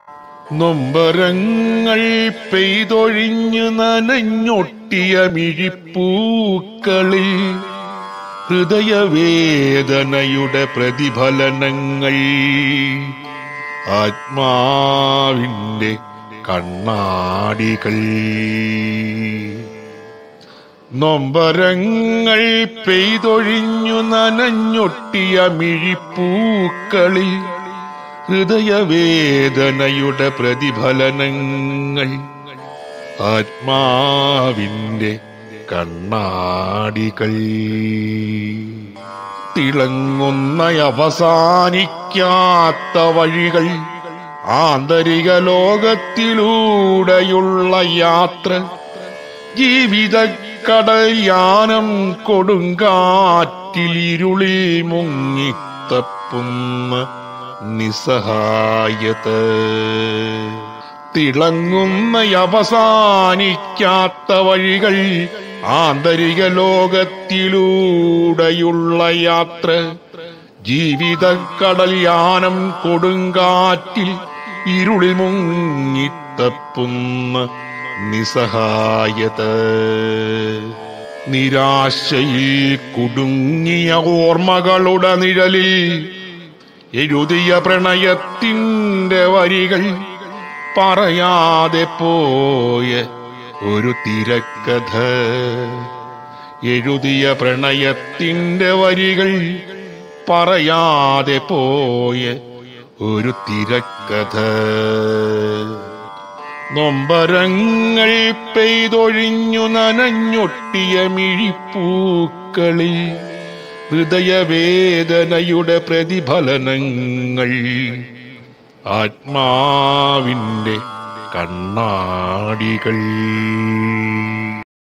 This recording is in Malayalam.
നൊമ്പരങ്ങൾ പെയ്തൊഴിഞ്ഞു നനഞ്ഞൊട്ടിയ മിഴിപ്പൂക്കളിൽ ഹൃദയവേദനയുടെ പ്രതിഫലനങ്ങൾ ആത്മാവിന്റെ കണ്ണാടികൾ നൊമ്പരങ്ങൾ പെയ്തൊഴിഞ്ഞു നനഞ്ഞൊട്ടിയ മിഴിപ്പൂക്കളിൽ ഹൃദയവേദനയുടെ പ്രതിഫലനങ്ങൾ ആത്മാവിന്റെ കണ്ണാടികൾ തിളങ്ങുന്ന അവസാനിക്കാത്ത വഴികൾ ആന്തരിക ലോകത്തിലൂടെയുള്ള യാത്ര ജീവിതക്കടയാനം കൊടുങ്കാറ്റിലിരുളിൽ മുങ്ങിത്തപ്പുന്ന നിസ്സഹായത തിളങ്ങുന്ന അവസാനിക്കാത്ത വഴികൾ ആന്തരിക ലോകത്തിലൂടെയുള്ള യാത്ര ജീവിതക്കടൽ യാനം കൊടുങ്കാറ്റിൽ ഇരുളിൽ മുങ്ങിത്തപ്പുന്ന നിസ്സഹായത നിരാശയിൽ കുടുങ്ങിയ ഓർമ്മകളുടെ നിഴലിൽ എഴുതിയ പ്രണയത്തിൻ്റെ വരികൾ പറയാതെ പോയ ഒരു തിരക്കഥ എഴുതിയ പ്രണയത്തിൻ്റെ വരികൾ പറയാതെ പോയ ഒരു തിരക്കഥ നൊമ്പരങ്ങൾ പെയ്തൊഴിഞ്ഞു നനഞ്ഞൊട്ടിയ മിഴിപ്പൂക്കളിൽ ഹൃദയവേദനയുടെ പ്രതിഫലനങ്ങൾ ആത്മാവിന്റെ കണ്ണാടികൾ